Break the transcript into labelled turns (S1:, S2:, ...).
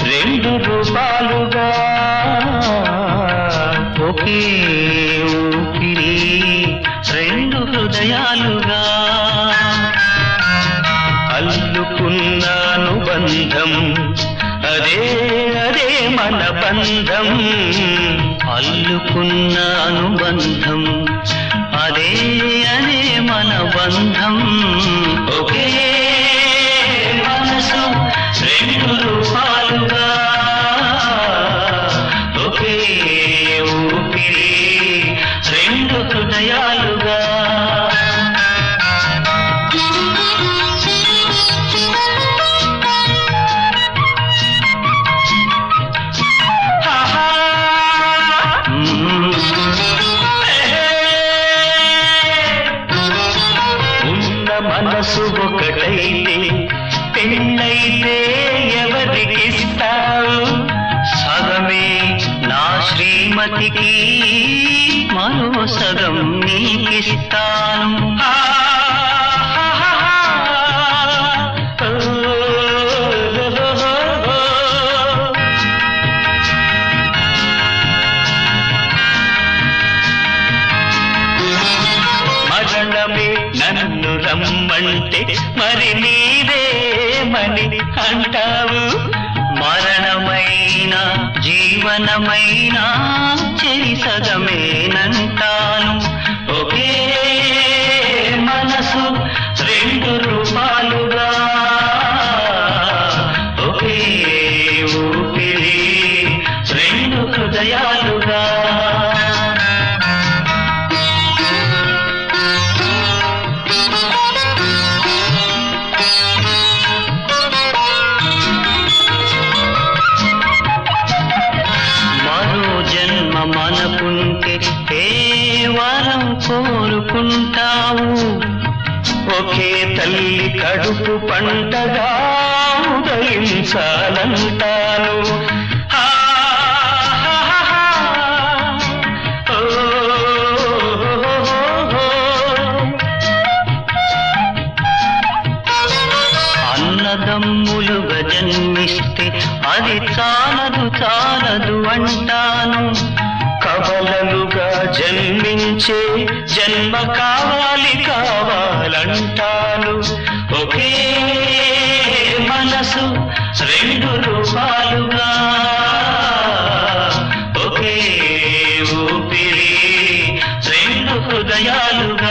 S1: రెండు రూపాలుగా ఒకే ఊపిరి రెండు హృదయాలుగా అల్లుకున్న అనుబంధం అదే అదే మన బంధం అల్లుకున్న అనుబంధం అదే అదే మన బంధం ఒకే మనసు రెండు రూపాలుగా ఒకే ఊపిరి రెండు హృదయాలుగా ఉన్న మనసు ఒకటైతే పెళ్ళైతే ఎవరికిస్తావు సగమే నా శ్రీమతికి మరో సగం నీకిస్తాను ఆ, హా, హా, హా. ఓ, ఓ, ఓ, ఓ. మరణమే నన్ను రమ్మంటే మరి నీవేమని అంటావు మరణమైన జీవనమైన చెరిసగమేనంటాను ఒకే మనసు రెండు రూపాలుగా ఒకే ఊపిరి రెండు హృదయాలుగా మరో జన్మ మనకుంటే ఏ వరం కోరుకుంటావు ఒకే తల్లి కడుపు పంటగా ఉదయించాలంటాను ఆ, హా, హా, హా. ఓ, ఓ, ఓ, ఓ. అన్నదమ్ములుగా జన్మిస్తే అది చాలదు చాలదు అంటాను కవలలుగా జన్మించే జన్మ కావాలి కావాలంటాను ఒకే మనసు రెండు రూపాలుగా ఒకే ఊపిరి రెండు హృదయాలుగా